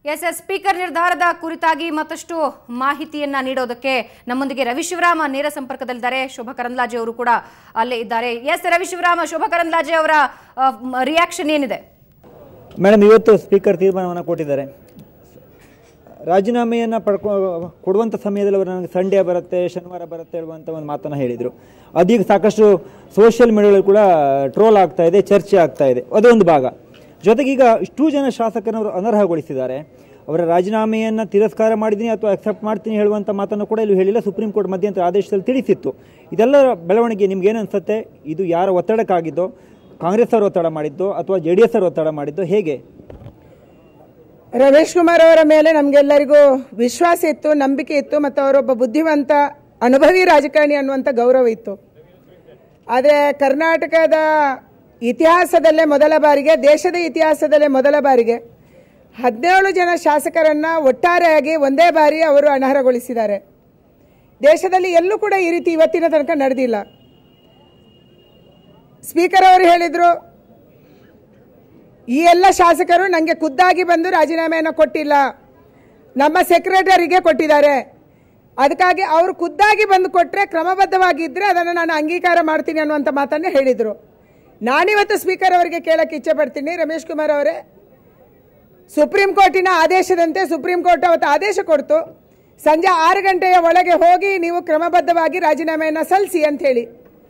S S speaker ನಿರ್ಧಾರದ ಕುರಿತಾಗಿ ಮತ್ತಷ್ಟು ಮಾಹಿತಿಯನ್ನ ನೀಡೋದಕ್ಕೆ ನಮ್ಮೊಂದಿಗೆ ರವಿ ಶಿವರಾಮ ನೇರ ಸಂಪರ್ಕದಲ್ಲಿದ್ದಾರೆ ಶೋಭಾ ಕರಂದ್ಲಾಜೆ ಅವರು ಕೂಡ ಅಲ್ಲೇ ಇದ್ದಾರೆ ಎಸ್ ರವಿ ಶಿವರಾಮ ಶೋಭಾ ಕರಂದ್ಲಾಜೆ ಅವರ ರಿಯಾಕ್ಷನ್ ಏನಿದೆ ಮೇಡಮ್ ಇವತ್ತು ಸ್ಪೀಕರ್ ತೀರ್ಮಾನವನ್ನು ಕೊಟ್ಟಿದ್ದಾರೆ ರಾಜೀನಾಮೆಯನ್ನು ಪಡ್ಕೊ ಕೊಡುವಂಥ ಸಮಯದಲ್ಲಿ ಅವರು ನನಗೆ ಸಂಡೇ ಬರುತ್ತೆ ಶನಿವಾರ ಬರುತ್ತೆ ಹೇಳುವಂಥ ಒಂದು ಮಾತನ್ನು ಹೇಳಿದರು ಅದೀಗ ಸಾಕಷ್ಟು ಸೋಷಿಯಲ್ ಮೀಡಿಯಾಗಳಲ್ಲಿ ಕೂಡ ಟ್ರೋಲ್ ಆಗ್ತಾ ಇದೆ ಚರ್ಚೆ ಆಗ್ತಾ ಇದೆ ಅದೊಂದು ಭಾಗ ಜೊತೆಗೆ ಈಗ ಇಷ್ಟೂ ಜನ ಶಾಸಕರನ್ನು ಅನರ್ಹಗೊಳಿಸಿದ್ದಾರೆ ಅವರ ರಾಜೀನಾಮೆಯನ್ನು ತಿರಸ್ಕಾರ ಮಾಡಿದ್ದೀನಿ ಅಥವಾ ಅಕ್ಸೆಪ್ಟ್ ಮಾಡ್ತೀನಿ ಹೇಳುವಂಥ ಮಾತನ್ನು ಕೂಡ ಇಲ್ಲಿ ಹೇಳಿಲ್ಲ ಸುಪ್ರೀಂ ಕೋರ್ಟ್ ಮಧ್ಯಂತರ ಆದೇಶದಲ್ಲಿ ತಿಳಿಸಿತ್ತು ಇದೆಲ್ಲ ಬೆಳವಣಿಗೆ ನಿಮ್ಗೆ ಏನು ಅನ್ಸುತ್ತೆ ಇದು ಯಾರ ಒತ್ತಡಕ್ಕಾಗಿದ್ದೋ ಕಾಂಗ್ರೆಸ್ ಅವರು ಒತ್ತಡ ಮಾಡಿದ್ದೋ ಅಥವಾ ಜೆ ಡಿ ಎಸ್ ಅವರು ಒತ್ತಡ ಮಾಡಿದ್ದೋ ಹೇಗೆ ರಮೇಶ್ ಕುಮಾರ್ ಅವರ ಮೇಲೆ ನಮಗೆಲ್ಲರಿಗೂ ವಿಶ್ವಾಸ ಇತ್ತು ನಂಬಿಕೆ ಇತ್ತು ಮತ್ತು ಅವರೊಬ್ಬ ಬುದ್ಧಿವಂತ ಅನುಭವಿ ರಾಜಕಾರಣಿ ಅನ್ನುವಂಥ ಗೌರವ ಇತ್ತು ಆದರೆ ಕರ್ನಾಟಕದ ಇತಿಹಾಸದಲ್ಲೇ ಮೊದಲ ಬಾರಿಗೆ ದೇಶದ ಇತಿಹಾಸದಲ್ಲೇ ಮೊದಲ ಬಾರಿಗೆ ಹದಿನೇಳು ಜನ ಶಾಸಕರನ್ನ ಒಟ್ಟಾರೆಯಾಗಿ ಒಂದೇ ಬಾರಿ ಅವರು ಅನರ್ಹಗೊಳಿಸಿದ್ದಾರೆ ದೇಶದಲ್ಲಿ ಎಲ್ಲೂ ಕೂಡ ಈ ರೀತಿ ಇವತ್ತಿನ ತನಕ ನಡೆದಿಲ್ಲ ಸ್ಪೀಕರ್ ಅವರು ಹೇಳಿದರು ಈ ಎಲ್ಲ ಶಾಸಕರು ನನಗೆ ಖುದ್ದಾಗಿ ಬಂದು ರಾಜೀನಾಮೆಯನ್ನು ಕೊಟ್ಟಿಲ್ಲ ನಮ್ಮ ಸೆಕ್ರೆಟರಿಗೆ ಕೊಟ್ಟಿದ್ದಾರೆ ಅದಕ್ಕಾಗಿ ಅವರು ಖುದ್ದಾಗಿ ಬಂದು ಕೊಟ್ಟರೆ ಕ್ರಮಬದ್ಧವಾಗಿದ್ದರೆ ಅದನ್ನು ನಾನು ಅಂಗೀಕಾರ ಮಾಡ್ತೀನಿ ಅನ್ನುವಂಥ ಮಾತನ್ನು ಹೇಳಿದರು ನಾನಿವತ್ತು ಸ್ಪೀಕರ್ ಅವರಿಗೆ ಕೇಳಕ್ಕೆ ಇಚ್ಛೆ ಪಡ್ತೀನಿ ರಮೇಶ್ ಕುಮಾರ್ ಅವರೇ ಸುಪ್ರೀಂ ಕೋರ್ಟಿನ ಆದೇಶದಂತೆ ಸುಪ್ರೀಂ ಕೋರ್ಟ್ ಅವತ್ತು ಆದೇಶ ಕೊಡ್ತು ಸಂಜೆ ಆರು ಗಂಟೆಯ ಒಳಗೆ ಹೋಗಿ ನೀವು ಕ್ರಮಬದ್ಧವಾಗಿ ರಾಜೀನಾಮೆಯನ್ನು ಸಲ್ಲಿಸಿ ಅಂಥೇಳಿ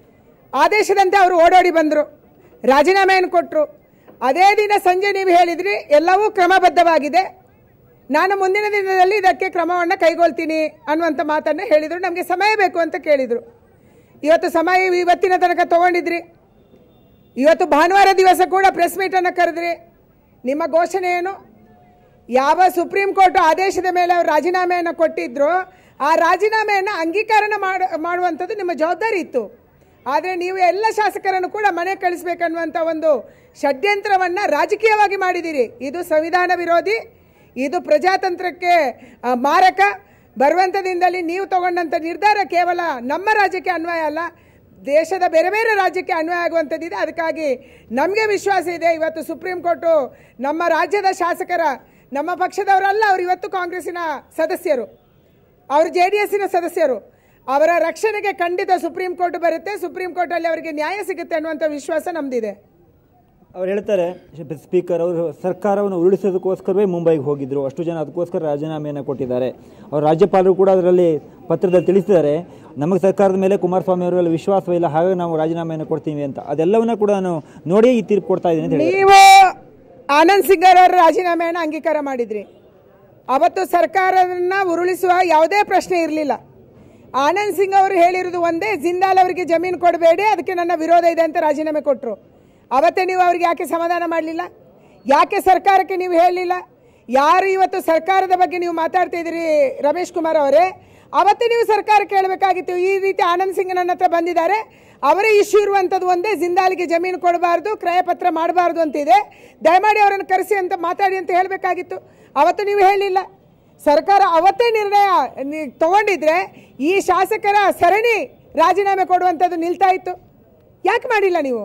ಆದೇಶದಂತೆ ಅವರು ಓಡೋಡಿ ಬಂದರು ರಾಜೀನಾಮೆಯನ್ನು ಕೊಟ್ಟರು ಅದೇ ದಿನ ಸಂಜೆ ನೀವು ಹೇಳಿದ್ರಿ ಎಲ್ಲವೂ ಕ್ರಮಬದ್ಧವಾಗಿದೆ ನಾನು ಮುಂದಿನ ದಿನದಲ್ಲಿ ಇದಕ್ಕೆ ಕ್ರಮವನ್ನು ಕೈಗೊಳ್ತೀನಿ ಅನ್ನುವಂಥ ಮಾತನ್ನು ಹೇಳಿದರು ನಮಗೆ ಸಮಯ ಬೇಕು ಅಂತ ಕೇಳಿದರು ಇವತ್ತು ಸಮಯ ಇವತ್ತಿನ ತನಕ ತಗೊಂಡಿದ್ರಿ ಇವತ್ತು ಭಾನುವಾರ ದಿವಸ ಕೂಡ ಪ್ರೆಸ್ ಮೀಟನ್ನು ಕರೆದ್ರಿ ನಿಮ್ಮ ಘೋಷಣೆ ಏನು ಯಾವ ಸುಪ್ರೀಂ ಕೋರ್ಟ್ ಆದೇಶದ ಮೇಲೆ ಅವರು ರಾಜೀನಾಮೆಯನ್ನು ಕೊಟ್ಟಿದ್ರು ಆ ರಾಜೀನಾಮೆಯನ್ನು ಅಂಗೀಕಾರನ ಮಾಡ ಮಾಡುವಂಥದ್ದು ನಿಮ್ಮ ಜವಾಬ್ದಾರಿ ಇತ್ತು ಆದರೆ ನೀವು ಎಲ್ಲ ಶಾಸಕರನ್ನು ಕೂಡ ಮನೆ ಕಳಿಸ್ಬೇಕನ್ನುವಂಥ ಒಂದು ಷಡ್ಯಂತ್ರವನ್ನು ರಾಜಕೀಯವಾಗಿ ಮಾಡಿದ್ದೀರಿ ಇದು ಸಂವಿಧಾನ ವಿರೋಧಿ ಇದು ಪ್ರಜಾತಂತ್ರಕ್ಕೆ ಆ, ಮಾರಕ ಬರುವಂಥ ದಿನದಲ್ಲಿ ನೀವು ತಗೊಂಡಂಥ ನಿರ್ಧಾರ ಕೇವಲ ನಮ್ಮ ರಾಜ್ಯಕ್ಕೆ ಅನ್ವಯ ಅಲ್ಲ ದೇಶದ ಬೇರೆ ಬೇರೆ ರಾಜ್ಯಕ್ಕೆ ಅನ್ವಯ ಆಗುವಂಥದ್ದಿದೆ ಅದಕ್ಕಾಗಿ ನಮಗೆ ವಿಶ್ವಾಸ ಇದೆ ಇವತ್ತು ಸುಪ್ರೀಂ ಕೋರ್ಟು ನಮ್ಮ ರಾಜ್ಯದ ಶಾಸಕರ ನಮ್ಮ ಪಕ್ಷದವರಲ್ಲ ಅವರು ಇವತ್ತು ಕಾಂಗ್ರೆಸ್ಸಿನ ಸದಸ್ಯರು ಅವರು ಜೆ ಡಿ ಎಸ್ಸಿನ ಸದಸ್ಯರು ಅವರ ರಕ್ಷಣೆಗೆ ಖಂಡಿತ ಸುಪ್ರೀಂ ಕೋರ್ಟ್ ಬರುತ್ತೆ ಸುಪ್ರೀಂ ಕೋರ್ಟಲ್ಲಿ ಅವರಿಗೆ ನ್ಯಾಯ ಸಿಗುತ್ತೆ ಅನ್ನುವಂಥ ವಿಶ್ವಾಸ ನಮ್ದಿದೆ ಅವ್ರು ಹೇಳ್ತಾರೆ ಸ್ಪೀಕರ್ ಅವರು ಸರ್ಕಾರವನ್ನು ಉರುಳಿಸೋದಕ್ಕೋಸ್ಕರವೇ ಮುಂಬೈಗೆ ಹೋಗಿದ್ರು ಅಷ್ಟು ಜನ ಅದಕ್ಕೋಸ್ಕರ ರಾಜೀನಾಮೆಯನ್ನು ಕೊಟ್ಟಿದ್ದಾರೆ ಅವ್ರ ರಾಜ್ಯಪಾಲರು ಕೂಡ ಅದರಲ್ಲಿ ಪತ್ರದಲ್ಲಿ ತಿಳಿಸಿದ್ದಾರೆ ನಮಗೆ ಸರ್ಕಾರದ ಮೇಲೆ ಕುಮಾರಸ್ವಾಮಿ ಅವರಲ್ಲಿ ವಿಶ್ವಾಸವಿಲ್ಲ ಹಾಗಾಗಿ ನಾವು ರಾಜೀನಾಮೆಯನ್ನು ಕೊಡ್ತೀವಿ ಅಂತ ಅದೆಲ್ಲವನ್ನ ಕೂಡ ನಾನು ನೋಡಿ ಈ ತೀರ್ಪು ಕೊಡ್ತಾ ಇದ್ದೀನಿ ಅಂತ ಹೇಳಿದ್ದಾರೆ ನೀವು ಆನಂದ್ ಸಿಂಗರ್ ಅವರ ರಾಜೀನಾಮೆಯನ್ನು ಅಂಗೀಕಾರ ಮಾಡಿದ್ರಿ ಅವತ್ತು ಸರ್ಕಾರವನ್ನ ಉರುಳಿಸುವ ಯಾವುದೇ ಪ್ರಶ್ನೆ ಇರಲಿಲ್ಲ ಆನಂದ್ ಸಿಂಗ್ ಅವರು ಹೇಳಿರೋದು ಒಂದೇ ಜಿಂದಾಲ್ ಅವರಿಗೆ ಜಮೀನು ಕೊಡಬೇಡಿ ಅದಕ್ಕೆ ನನ್ನ ವಿರೋಧ ಇದೆ ಅಂತ ರಾಜೀನಾಮೆ ಕೊಟ್ಟರು ಅವತ್ತೇ ನೀವು ಅವ್ರಿಗೆ ಯಾಕೆ ಸಮಾಧಾನ ಮಾಡಲಿಲ್ಲ ಯಾಕೆ ಸರ್ಕಾರಕ್ಕೆ ನೀವು ಹೇಳಲಿಲ್ಲ ಯಾರು ಇವತ್ತು ಸರ್ಕಾರದ ಬಗ್ಗೆ ನೀವು ಮಾತಾಡ್ತಾ ಇದ್ದೀರಿ ರಮೇಶ್ ಕುಮಾರ್ ಅವರೇ ಅವತ್ತೇ ನೀವು ಸರ್ಕಾರ ಕೇಳಬೇಕಾಗಿತ್ತು ಈ ರೀತಿ ಆನಂದ್ ಸಿಂಗ್ ನನ್ನ ಹತ್ರ ಬಂದಿದ್ದಾರೆ ಅವರೇ ಇಶ್ಯೂ ಇರುವಂಥದ್ದು ಒಂದೇ ಜಿಂದಾಲ್ಗೆ ಜಮೀನು ಕೊಡಬಾರ್ದು ಕ್ರಯಪತ್ರ ಮಾಡಬಾರ್ದು ಅಂತಿದೆ ದಯಮಾಡಿ ಅವರನ್ನು ಕರೆಸಿ ಅಂತ ಮಾತಾಡಿ ಅಂತ ಹೇಳಬೇಕಾಗಿತ್ತು ಅವತ್ತು ನೀವು ಹೇಳಿಲ್ಲ ಸರ್ಕಾರ ಅವತ್ತೇ ನಿರ್ಣಯ ನಿ- ತಗೊಂಡಿದ್ರೆ ಈ ಶಾಸಕರ ಸರಣಿ ರಾಜೀನಾಮೆ ಕೊಡುವಂಥದ್ದು ನಿಲ್ತಾ ಇತ್ತು ಯಾಕೆ ಮಾಡಿಲ್ಲ ನೀವು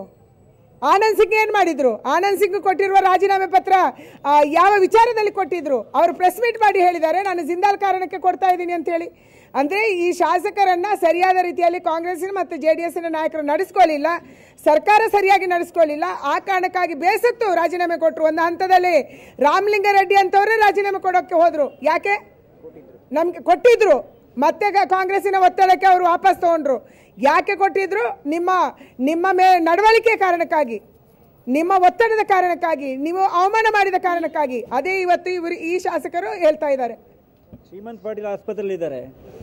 ಆನಂದ್ ಸಿಂಗ್ ಏನು ಮಾಡಿದ್ರು ಆನಂದ್ ಸಿಂಗ್ ಕೊಟ್ಟಿರುವ ರಾಜೀನಾಮೆ ಪತ್ರ ಆ, ಯಾವ ವಿಚಾರದಲ್ಲಿ ಕೊಟ್ಟಿದ್ರು ಅವರು ಪ್ರೆಸ್ ಮೀಟ್ ಮಾಡಿ ಹೇಳಿದ್ದಾರೆ ನಾನು ಜಿಂದಾಲ್ ಕಾರಣಕ್ಕೆ ಕೊಡ್ತಾ ಇದ್ದೀನಿ ಅಂತ ಹೇಳಿ ಅಂದ್ರೆ ಈ ಶಾಸಕರನ್ನ ಸರಿಯಾದ ರೀತಿಯಲ್ಲಿ ಕಾಂಗ್ರೆಸ್ಸಿನ ಮತ್ತು ಜೆ ಡಿ ಎಸ್ಸಿನ ನಾಯಕರು ನಡೆಸ್ಕೊಳ್ಳಿಲ್ಲ ಸರ್ಕಾರ ಸರಿಯಾಗಿ ನಡೆಸ್ಕೊಳ್ಳಿಲ್ಲ ಆ ಕಾರಣಕ್ಕಾಗಿ ಬೇಸತ್ತು ರಾಜೀನಾಮೆ ಕೊಟ್ಟರು ಒಂದು ಹಂತದಲ್ಲಿ ರಾಮಲಿಂಗಾರೆಡ್ಡಿ ಅಂತವರೇ ರಾಜೀನಾಮೆ ಕೊಡೋಕ್ಕೆ ಹೋದ್ರು ಯಾಕೆ ನಮ್ಗೆ ಕೊಟ್ಟಿದ್ರು ಮತ್ತೆ ಗ- ಕಾಂಗ್ರೆಸ್ಸಿನ ಒತ್ತಡಕ್ಕೆ ಅವರು ವಾಪಸ್ ತಗೊಂಡ್ರು ಯಾಕೆ ಕೊಟ್ಟಿದ್ರು ನಿಮ್ಮ ನಿಮ್ಮ ಮೇ ನಡವಳಿಕೆ ಕಾರಣಕ್ಕಾಗಿ ನಿಮ್ಮ ಒತ್ತಡದ ಕಾರಣಕ್ಕಾಗಿ ನೀವು ಅವಮಾನ ಮಾಡಿದ ಕಾರಣಕ್ಕಾಗಿ ಅದೇ ಇವತ್ತು ಇವರು ಈ ಶಾಸಕರು ಹೇಳ್ತಾ ಇದ್ದಾರೆ ಶ್ರೀಮಂತ್ ಪಾಟೀಲ್ ಆಸ್ಪತ್ರೆಯಲ್ಲಿ ಇದ್ದಾರೆ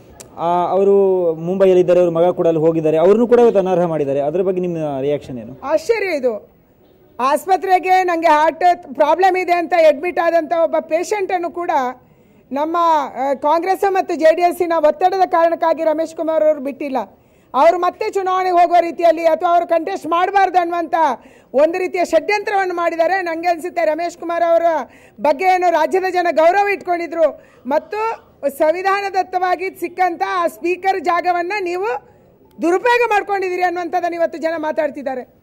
ಅವರು ಮುಂಬೈಯಲ್ಲಿದ್ದಾರೆ ಅವ್ರ ಮಗ ಕೂಡ ಅಲ್ಲಿ ಹೋಗಿದ್ದಾರೆ ಅವ್ರನ್ನೂ ಕೂಡ ಇವತ್ತು ಅನರ್ಹ ಮಾಡಿದ್ದಾರೆ ಅದ್ರ ಬಗ್ಗೆ ನಿಮ್ಮ ರಿಯಾಕ್ಷನ್ ಏನು ಆಶ್ಚರ್ಯ ಇದು ಆಸ್ಪತ್ರೆಗೆ ನನಗೆ ಹಾರ್ಟ್ ಪ್ರಾಬ್ಲಮ್ ಇದೆ ಅಂತ ಅಡ್ಮಿಟ್ ಆದಂಥ ಒಬ್ಬ ಪೇಷಂಟನ್ನು ಕೂಡ ನಮ್ಮ ಆ, ಕಾಂಗ್ರೆಸ್ ಮತ್ತು ಜೆ ಡಿ ಎಸ್ಸಿನ ಒತ್ತಡದ ಕಾರಣಕ್ಕಾಗಿ ರಮೇಶ್ ಕುಮಾರ್ ಅವರು ಬಿಟ್ಟಿಲ್ಲ ಅವರು ಮತ್ತೆ ಚುನಾವಣೆಗೆ ಹೋಗುವ ರೀತಿಯಲ್ಲಿ ಅಥವಾ ಅವರು ಕಂಟೆಸ್ಟ್ ಮಾಡಬಾರ್ದು ಅನ್ನುವಂಥ ಒಂದು ರೀತಿಯ ಷಡ್ಯಂತ್ರವನ್ನು ಮಾಡಿದ್ದಾರೆ ನನಗೆ ಅನಿಸುತ್ತೆ ರಮೇಶ್ ಕುಮಾರ್ ಅವರ ಬಗ್ಗೆ ಏನು ರಾಜ್ಯದ ಜನ ಗೌರವ ಇಟ್ಕೊಂಡಿದ್ರು ಮತ್ತು ಸಂವಿಧಾನದತ್ತವಾಗಿ ಸಿಕ್ಕಂಥ ಆ ಸ್ಪೀಕರ್ ಜಾಗವನ್ನು ನೀವು ದುರುಪಯೋಗ ಮಾಡ್ಕೊಂಡಿದ್ದೀರಿ ಅನ್ನುವಂಥದ್ದನ್ನು ಇವತ್ತು ಜನ ಮಾತಾಡ್ತಿದ್ದಾರೆ